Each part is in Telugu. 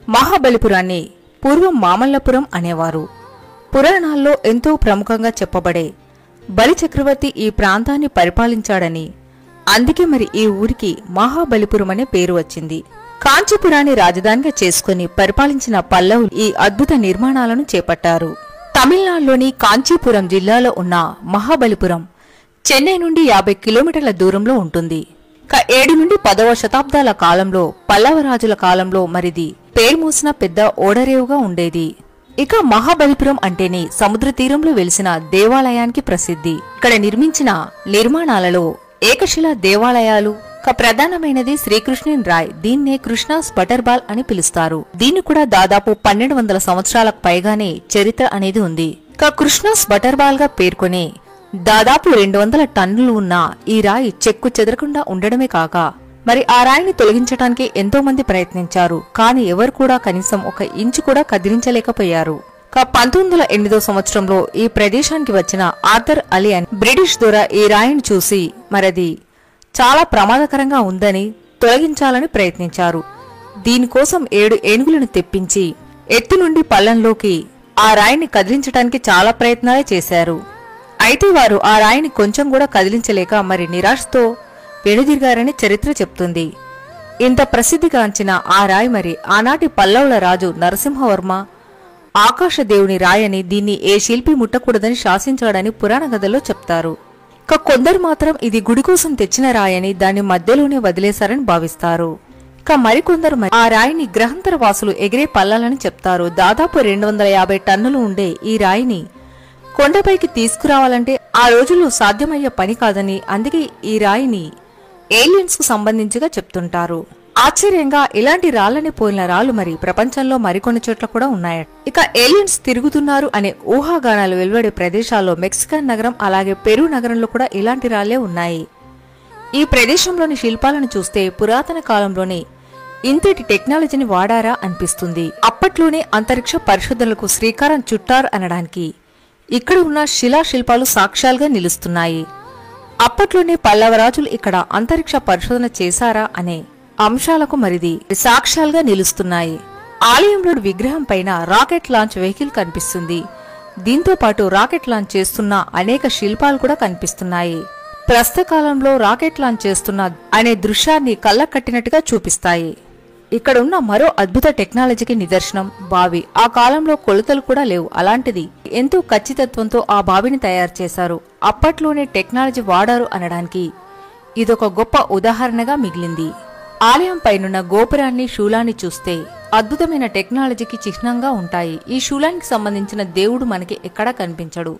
మహాబలిపురాన్ని పూర్వం మామల్లపురం అనేవారు పురాణాల్లో ఎంతో ప్రముఖంగా చెప్పబడే బలి చక్రవర్తి ఈ ప్రాంతాన్ని పరిపాలించాడని అందుకే మరి ఈ ఊరికి మహాబలిపురం అనే పేరు వచ్చింది కాంచీపురాన్ని రాజధానిగా చేసుకుని పరిపాలించిన పల్లవులు ఈ అద్భుత నిర్మాణాలను చేపట్టారు తమిళనాడులోని కాంచీపురం జిల్లాలో ఉన్న మహాబలిపురం చెన్నై నుండి యాభై కిలోమీటర్ల దూరంలో ఉంటుంది క ఏడు నుండి పదవ శతాబ్దాల కాలంలో పల్లవరాజుల కాలంలో మరిది పేరుమూసిన పెద్ద ఓడరేవుగా ఉండేది ఇక మహాబలిపురం అంటేనే సముద్ర తీరంలో వెలిసిన దేవాలయానికి ప్రసిద్ధి ఇక్కడ నిర్మించిన నిర్మాణాలలో ఏకశిలా దేవాలయాలు క ప్రధానమైనది శ్రీకృష్ణుని రాయ్ దీన్నే కృష్ణాస్ బటర్బాల్ అని పిలుస్తారు దీన్ని కూడా దాదాపు పన్నెండు వందల సంవత్సరాలకు పైగానే చరిత్ర అనేది ఉంది క కృష్ణాస్ బటర్బాల్ గా పేర్కొనే దాదాపు రెండు వందల టన్నులు ఉన్న ఈ రాయి చెక్కు చెదరకుండా ఉండడమే కాక మరి ఆ రాయిని తొలగించడానికి ఎంతో మంది ప్రయత్నించారు కానీ ఎవరు కూడా కనీసం ఒక ఇంచు కూడా కదిలించలేకపోయారు కా పంతొమ్మిది వందల ఎనిమిదో సంవత్సరంలో ఈ ప్రదేశానికి వచ్చిన ఆర్థర్ అలీ అని బ్రిటిష్ దొర ఈ రాయిని చూసి మరది చాలా ప్రమాదకరంగా ఉందని తొలగించాలని ప్రయత్నించారు దీనికోసం ఏడు ఏనుగులను తెప్పించి ఎత్తు నుండి పల్లంలోకి ఆ రాయిని కదిలించడానికి చాలా ప్రయత్నాలే చేశారు అయితే వారు ఆ రాయిని కొంచెం కూడా కదిలించలేక మరి నిరాశతో వెనుదిరిగారని చరిత్ర చెప్తుంది ఇంత ప్రసిద్ధిగాంచిన ఆ రాయి మరి ఆనాటి పల్లవుల రాజు నరసింహవర్మ ఆకాశదేవుని రాయని దీన్ని ఏ శిల్పి ముట్టకూడదని శాసించాడని పురాణ కథలో చెప్తారు ఇక కొందరు మాత్రం ఇది గుడి కోసం తెచ్చిన రాయని దాన్ని మధ్యలోనే వదిలేశారని భావిస్తారు ఇక మరికొందరు మరి ఆ రాయిని గ్రహాంతర వాసులు ఎగిరే పల్లాలని చెప్తారు దాదాపు రెండు వందల యాభై టన్నులు ఉండే ఈ రాయిని కొండపైకి తీసుకురావాలంటే ఆ రోజుల్లో సాధ్యమయ్యే పని కాదని అందుకే ఈ రాయిని ఏలియన్స్ కు సంబంధించిగా చెప్తుంటారు ఆశ్చర్యంగా ఇలాంటి రాళ్ళని పోలిన రాళ్ళు మరి ప్రపంచంలో మరికొన్ని చోట్ల కూడా ఉన్నాయి ఇక ఏలియన్స్ తిరుగుతున్నారు అనే ఊహాగానాలు వెలువడే ప్రదేశాల్లో మెక్సికన్ నగరం అలాగే పెరు నగరంలో కూడా ఇలాంటి రాళ్లే ఉన్నాయి ఈ ప్రదేశంలోని శిల్పాలను చూస్తే పురాతన కాలంలోనే ఇంతటి టెక్నాలజీని వాడారా అనిపిస్తుంది అప్పట్లోనే అంతరిక్ష పరిశోధనలకు శ్రీకారం చుట్టారు అనడానికి ఇక్కడ ఉన్న శిలా శిల్పాలు సాక్ష్యాలుగా నిలుస్తున్నాయి అప్పట్లోనే పల్లవరాజులు ఇక్కడ అంతరిక్ష పరిశోధన చేశారా అనే అంశాలకు మరిది సాక్ష్యాలుగా నిలుస్తున్నాయి ఆలయంలోని విగ్రహం పైన రాకెట్ లాంచ్ వెహికల్ కనిపిస్తుంది దీంతో పాటు రాకెట్ లాంచ్ చేస్తున్న అనేక శిల్పాలు కూడా కనిపిస్తున్నాయి ప్రస్తుత కాలంలో రాకెట్ లాంచ్ చేస్తున్న అనే దృశ్యాన్ని కళ్ళ కట్టినట్టుగా చూపిస్తాయి ఇక్కడ ఉన్న మరో అద్భుత టెక్నాలజీకి నిదర్శనం బావి ఆ కాలంలో కొలతలు కూడా లేవు అలాంటిది ఎంతో ఖచ్చితత్వంతో ఆ బావిని తయారు చేశారు అప్పట్లోనే టెక్నాలజీ వాడారు అనడానికి ఇదొక గొప్ప ఉదాహరణగా మిగిలింది ఆలయం పైనున్న గోపురాన్ని శూలాన్ని చూస్తే అద్భుతమైన టెక్నాలజీకి చిహ్నంగా ఉంటాయి ఈ శూలానికి సంబంధించిన దేవుడు మనకి ఎక్కడా కనిపించడు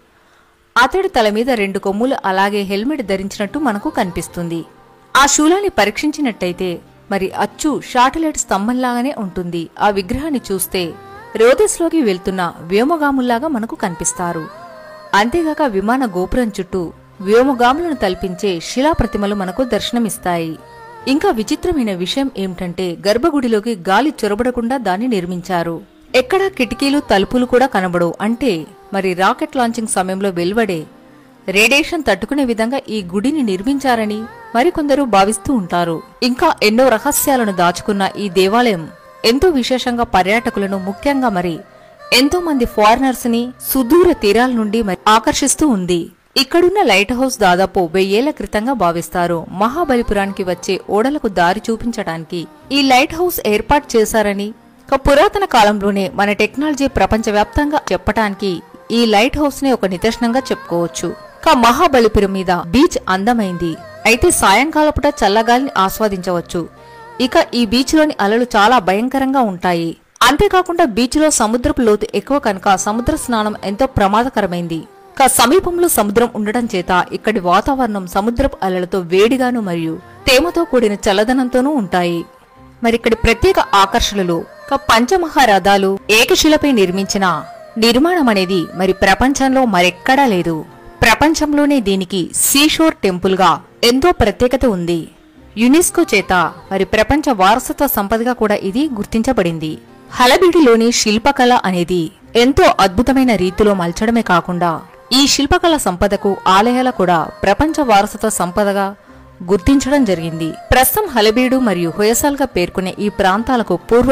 అతడి తల మీద రెండు కొమ్ములు అలాగే హెల్మెట్ ధరించినట్టు మనకు కనిపిస్తుంది ఆ శూలాన్ని పరీక్షించినట్టయితే మరి అచ్చు శాటిలైట్ స్తంభంలాగానే ఉంటుంది ఆ విగ్రహాన్ని చూస్తే రోదస్లోకి వెళ్తున్న వ్యోమగాముల్లాగా మనకు కనిపిస్తారు అంతేగాక విమాన గోపురం చుట్టూ వ్యోమగాములను తల్పించే శిలా ప్రతిమలు మనకు దర్శనమిస్తాయి ఇంకా విచిత్రమైన విషయం ఏమిటంటే గర్భగుడిలోకి గాలి చొరబడకుండా దాన్ని నిర్మించారు ఎక్కడా కిటికీలు తలుపులు కూడా కనబడవు అంటే మరి రాకెట్ లాంచింగ్ సమయంలో వెలువడే రేడియేషన్ తట్టుకునే విధంగా ఈ గుడిని నిర్మించారని మరికొందరు భావిస్తూ ఉంటారు ఇంకా ఎన్నో రహస్యాలను దాచుకున్న ఈ దేవాలయం ఎంతో విశేషంగా పర్యాటకులను ముఖ్యంగా మరి ఎంతో మంది ఫారినర్స్ ని సుదూర తీరాల నుండి మరి ఆకర్షిస్తూ ఉంది ఇక్కడున్న లైట్ హౌస్ దాదాపు వెయ్యేళ్ల క్రితంగా భావిస్తారు మహాబలిపురానికి వచ్చే ఓడలకు దారి చూపించడానికి ఈ లైట్ హౌస్ ఏర్పాటు చేశారని ఒక పురాతన కాలంలోనే మన టెక్నాలజీ ప్రపంచవ్యాప్తంగా చెప్పటానికి ఈ లైట్ హౌస్ ని ఒక నిదర్శనంగా చెప్పుకోవచ్చు కా మహాబలిపురం మీద బీచ్ అందమైంది అయితే సాయంకాలపుట చల్లగాలిని ఆస్వాదించవచ్చు ఇక ఈ బీచ్ లోని అలలు చాలా భయంకరంగా ఉంటాయి అంతేకాకుండా బీచ్ లో సముద్రపు లోతు ఎక్కువ కనుక సముద్ర స్నానం ఎంతో ప్రమాదకరమైంది కా సమీపంలో సముద్రం ఉండడం చేత ఇక్కడి వాతావరణం సముద్రపు అలలతో వేడిగాను మరియు తేమతో కూడిన చల్లదనంతోనూ ఉంటాయి మరి ఇక్కడి ప్రత్యేక ఆకర్షణలు క పంచమహారథాలు ఏకశిలపై నిర్మించిన నిర్మాణం అనేది మరి ప్రపంచంలో మరెక్కడా లేదు ప్రపంచంలోనే దీనికి సీషోర్ టెంపుల్ గా ఎంతో ప్రత్యేకత ఉంది యునెస్కో చేత మరి ప్రపంచ వారసత్వ సంపదగా కూడా ఇది గుర్తించబడింది హలబిడిలోని శిల్పకళ అనేది ఎంతో అద్భుతమైన రీతిలో మలచడమే కాకుండా ఈ శిల్పకళ సంపదకు ఆలయాల కూడా ప్రపంచ వారసత్వ సంపదగా గుర్తించడం జరిగింది ప్రస్తుతం హలబీడు మరియు హొయసాల్గా పేర్కొనే ఈ ప్రాంతాలకు పూర్వం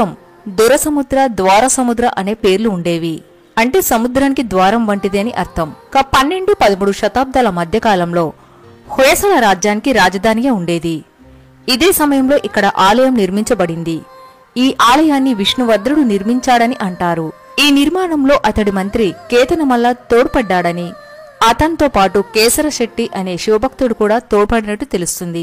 దురసముద్ర ద్వారసముద్ర అనే పేర్లు ఉండేవి అంటే సముద్రానికి ద్వారం వంటిది అని అర్థం క పన్నెండు పదమూడు శతాబ్దాల మధ్యకాలంలో హొయసల రాజ్యానికి రాజధానిగా ఉండేది ఇదే సమయంలో ఇక్కడ ఆలయం నిర్మించబడింది ఈ ఆలయాన్ని విష్ణువర్ధుడు నిర్మించాడని అంటారు ఈ నిర్మాణంలో అతడి మంత్రి కేతనమల్ల తోడ్పడ్డాడని అతనితో పాటు కేసర శెట్టి అనే శివభక్తుడు కూడా తోడ్పడినట్టు తెలుస్తుంది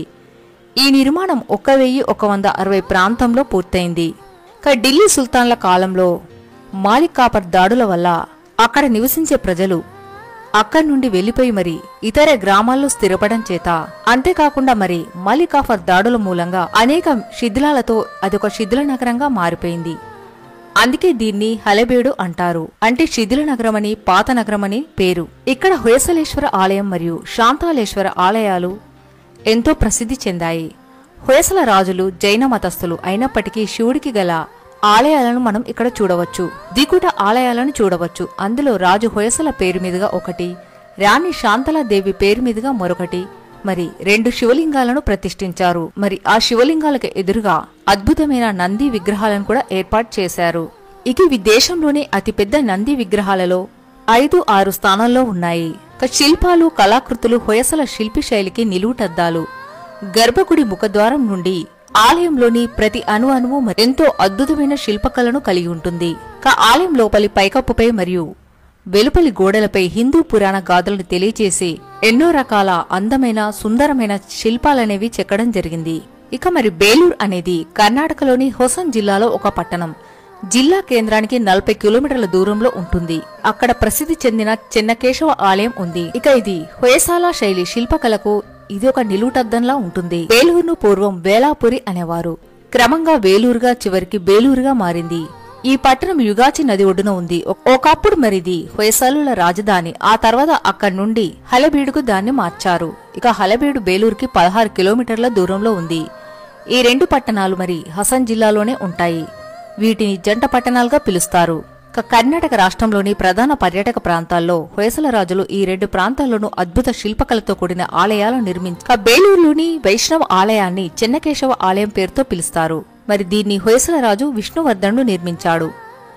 ఈ నిర్మాణం ఒక వెయ్యి ఒక వంద అరవై ప్రాంతంలో పూర్తయింది ఇక ఢిల్లీ సుల్తాన్ల కాలంలో మాలిక్ కాపర్ దాడుల వల్ల అక్కడ నివసించే ప్రజలు అక్కడి నుండి వెళ్లిపోయి మరి ఇతర గ్రామాల్లో స్థిరపడం చేత అంతేకాకుండా మరి మలికాఫర్ దాడుల మూలంగా అనేక శిథిలాలతో అదొక శిథిల నగరంగా మారిపోయింది అందుకే దీన్ని హలబేడు అంటారు అంటే శిథిల నగరమని పాత నగరమని పేరు ఇక్కడ హొయసలేశ్వర ఆలయం మరియు శాంతాలేశ్వర ఆలయాలు ఎంతో ప్రసిద్ధి చెందాయి హొయసల రాజులు జైన మతస్థులు అయినప్పటికీ శివుడికి గల ఆలయాలను మనం ఇక్కడ చూడవచ్చు దిగుట ఆలయాలను చూడవచ్చు అందులో రాజు హొయసల పేరు మీదుగా ఒకటి రాణి శాంతలాదేవి పేరు మీదుగా మరొకటి మరి రెండు శివలింగాలను ప్రతిష్ఠించారు మరి ఆ శివలింగాలకు ఎదురుగా అద్భుతమైన నంది విగ్రహాలను కూడా ఏర్పాటు చేశారు ఇక ఇవి దేశంలోనే అతిపెద్ద నంది విగ్రహాలలో ఐదు ఆరు స్థానాల్లో ఉన్నాయి ఇక శిల్పాలు కళాకృతులు హొయసల శిల్పి శైలికి నిలువుటద్దాలు గర్భగుడి ముఖద్వారం నుండి ఆలయంలోని ప్రతి అణు అణువు మరి ఎంతో అద్భుతమైన శిల్పకళను కలిగి ఉంటుంది ఇక ఆలయం లోపలి పైకప్పుపై మరియు వెలుపలి గోడలపై హిందూ పురాణ గాథలను తెలియచేసి ఎన్నో రకాల అందమైన సుందరమైన శిల్పాలనేవి చెక్కడం జరిగింది ఇక మరి బేలూర్ అనేది కర్ణాటకలోని హొసన్ జిల్లాలో ఒక పట్టణం జిల్లా కేంద్రానికి నలభై కిలోమీటర్ల దూరంలో ఉంటుంది అక్కడ ప్రసిద్ధి చెందిన చెన్నకేశవ ఆలయం ఉంది ఇక ఇది హొయసాల శైలి శిల్పకళకు ఇది ఒక నిలువుటద్దంలా ఉంటుంది వేలూరును పూర్వం వేలాపురి అనేవారు క్రమంగా వేలూరుగా చివరికి బేలూరుగా మారింది ఈ పట్టణం యుగాచి నది ఒడ్డున ఉంది ఒక- ఒకప్పుడు మరిది హొయసాలుల రాజధాని ఆ తర్వాత అక్కడి నుండి హలబీడుకు దాన్ని మార్చారు ఇక హలబీడు బేలూరుకి పదహారు కిలోమీటర్ల దూరంలో ఉంది ఈ రెండు పట్టణాలు మరి హసన్ జిల్లాలోనే ఉంటాయి వీటిని జంట పట్టణాలుగా పిలుస్తారు ఇక కర్ణాటక రాష్ట్రంలోని ప్రధాన పర్యాటక ప్రాంతాల్లో హొయసల రాజులు ఈ రెండు ప్రాంతాల్లోనూ అద్భుత శిల్పకళతో కూడిన ఆలయాలను నిర్మించి ఇక బేలూరులోని వైష్ణవ ఆలయాన్ని చెన్నకేశవ ఆలయం పేరుతో పిలుస్తారు మరి దీన్ని హొయసల రాజు విష్ణువర్ధనుడు నిర్మించాడు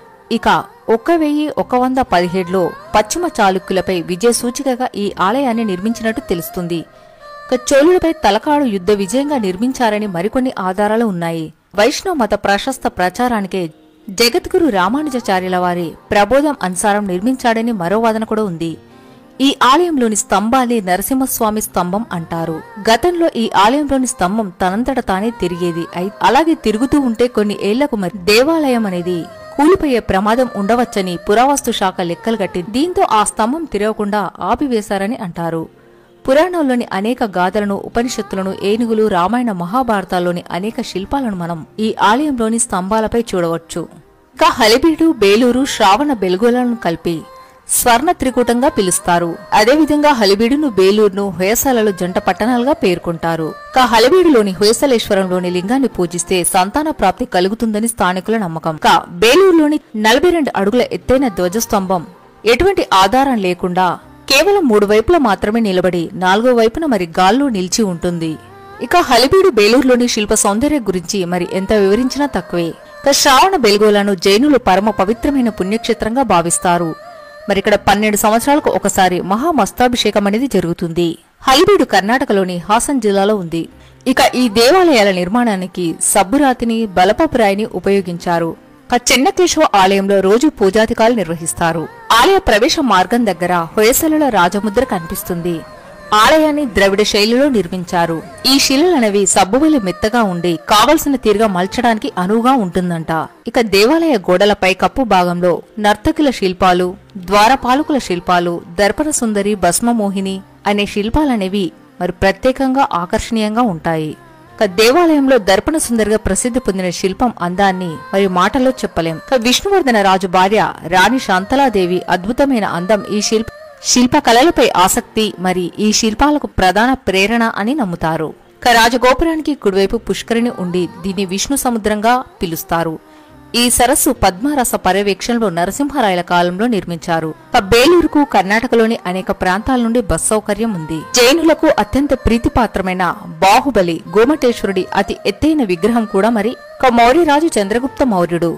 ఇక ఒక్క వెయ్యి ఒక వంద పదిహేడులో పశ్చిమ చాళుక్యులపై విజయ సూచికగా ఈ ఆలయాన్ని నిర్మించినట్టు తెలుస్తుంది ఇక చోళులపై తలకాడు యుద్ధ విజయంగా నిర్మించారని మరికొన్ని ఆధారాలు ఉన్నాయి వైష్ణవ మత ప్రశస్త ప్రచారానికే జగద్గురు రామానుజాచార్యుల వారి ప్రబోధం అనుసారం నిర్మించాడని మరో వాదన కూడా ఉంది ఈ ఆలయంలోని స్తంభాన్ని నరసింహస్వామి స్తంభం అంటారు గతంలో ఈ ఆలయంలోని స్తంభం తనంతట తానే తిరిగేది అయి- అలాగే తిరుగుతూ ఉంటే కొన్ని ఏళ్లకు మరి దేవాలయం అనేది కూలిపోయే ప్రమాదం ఉండవచ్చని పురావస్తు శాఖ లెక్కలు కట్టి దీంతో ఆ స్తంభం తిరగకుండా ఆపివేశారని అంటారు పురాణంలోని అనేక గాథలను ఉపనిషత్తులను ఏనుగులు రామాయణ మహాభారతాల్లోని అనేక శిల్పాలను మనం ఈ ఆలయంలోని స్తంభాలపై చూడవచ్చు ఇంకా హలిబీడు బేలూరు శ్రావణ బెలుగులను కలిపి స్వర్ణ త్రికూటంగా పిలుస్తారు అదేవిధంగా హలిబీడును బేలూరును హొయసాలలో జంట పట్టణాలుగా పేర్కొంటారు కా హలిబీడులోని హొయసలేశ్వరంలోని లింగాన్ని పూజిస్తే సంతాన ప్రాప్తి కలుగుతుందని స్థానికుల నమ్మకం కా బేలూరులోని నలభై రెండు అడుగుల ఎత్తైన ధ్వజస్తంభం ఎటువంటి ఆధారం లేకుండా కేవలం మూడు వైపులా మాత్రమే నిలబడి నాలుగో వైపున మరి గాల్లో నిలిచి ఉంటుంది ఇక హలిబీడు బేలూరులోని శిల్ప సౌందర్యం గురించి మరి ఎంత వివరించినా తక్కువే ఇక శ్రావణ బెల్గోలను జైనులు పరమ పవిత్రమైన పుణ్యక్షేత్రంగా భావిస్తారు మరి ఇక్కడ పన్నెండు సంవత్సరాలకు ఒకసారి మహామస్తాభిషేకం అనేది జరుగుతుంది హలిబీడు కర్ణాటకలోని హాసన్ జిల్లాలో ఉంది ఇక ఈ దేవాలయాల నిర్మాణానికి సబ్బురాతిని బలపపురాయిని ఉపయోగించారు ఇక చెన్నకేశవ ఆలయంలో రోజు పూజాధికాలు నిర్వహిస్తారు ఆలయ ప్రవేశ మార్గం దగ్గర హొయసలుల రాజముద్ర కనిపిస్తుంది ఆలయాన్ని ద్రవిడ శైలిలో నిర్మించారు ఈ శిలలనేవి సబ్బువలి మెత్తగా ఉండి కావలసిన తీరుగా మలచడానికి అనువుగా ఉంటుందంట ఇక దేవాలయ గోడలపై కప్పు భాగంలో నర్తకుల శిల్పాలు ద్వారపాలకుల శిల్పాలు దర్పణ సుందరి భస్మమోహిని అనే శిల్పాలనేవి మరి ప్రత్యేకంగా ఆకర్షణీయంగా ఉంటాయి ఇక దేవాలయంలో దర్పణ సుందరిగా ప్రసిద్ధి పొందిన శిల్పం అందాన్ని మరి మాటల్లో చెప్పలేం ఇక విష్ణువర్ధన రాజు భార్య రాణి శాంతలాదేవి అద్భుతమైన అందం ఈ శిల్ప శిల్పకళలపై ఆసక్తి మరి ఈ శిల్పాలకు ప్రధాన ప్రేరణ అని నమ్ముతారు ఇక రాజగోపురానికి కుడివైపు పుష్కరిణి ఉండి దీన్ని విష్ణు సముద్రంగా పిలుస్తారు ఈ సరస్సు పద్మరస పర్యవేక్షణలో నరసింహరాయల కాలంలో నిర్మించారు ఇక బేలూరుకు కర్ణాటకలోని అనేక ప్రాంతాల నుండి బస్ సౌకర్యం ఉంది జైనులకు అత్యంత ప్రీతిపాత్రమైన బాహుబలి గోమటేశ్వరుడి అతి ఎత్తైన విగ్రహం కూడా మరి ఇక మౌర్యరాజు చంద్రగుప్త మౌర్యుడు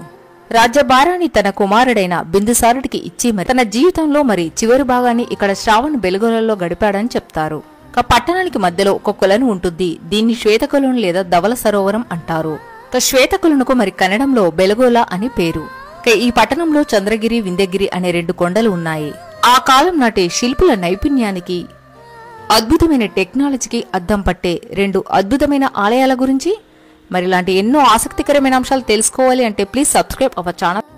రాజ్యభారాన్ని తన కుమారుడైన బిందుసారుడికి ఇచ్చి మరి తన జీవితంలో మరి చివరి భాగాన్ని ఇక్కడ శ్రావణ్ బెలుగులలో గడిపాడని చెప్తారు ఒక పట్టణానికి మధ్యలో ఒక కొలను ఉంటుంది దీన్ని శ్వేతకొలను లేదా ధవల సరోవరం అంటారు ఒక శ్వేతకొలనుకు మరి కన్నడంలో బెలగోల అని పేరు ఇక ఈ పట్టణంలో చంద్రగిరి వింధ్యగిరి అనే రెండు కొండలు ఉన్నాయి ఆ కాలం నాటి శిల్పుల నైపుణ్యానికి అద్భుతమైన టెక్నాలజీకి అద్దం పట్టే రెండు అద్భుతమైన ఆలయాల గురించి మరి ఇలాంటి ఎన్నో ఆసక్తికరమైన అంశాలు తెలుసుకోవాలి అంటే ప్లీజ్ సబ్స్క్రైబ్ అవర్ ఛానల్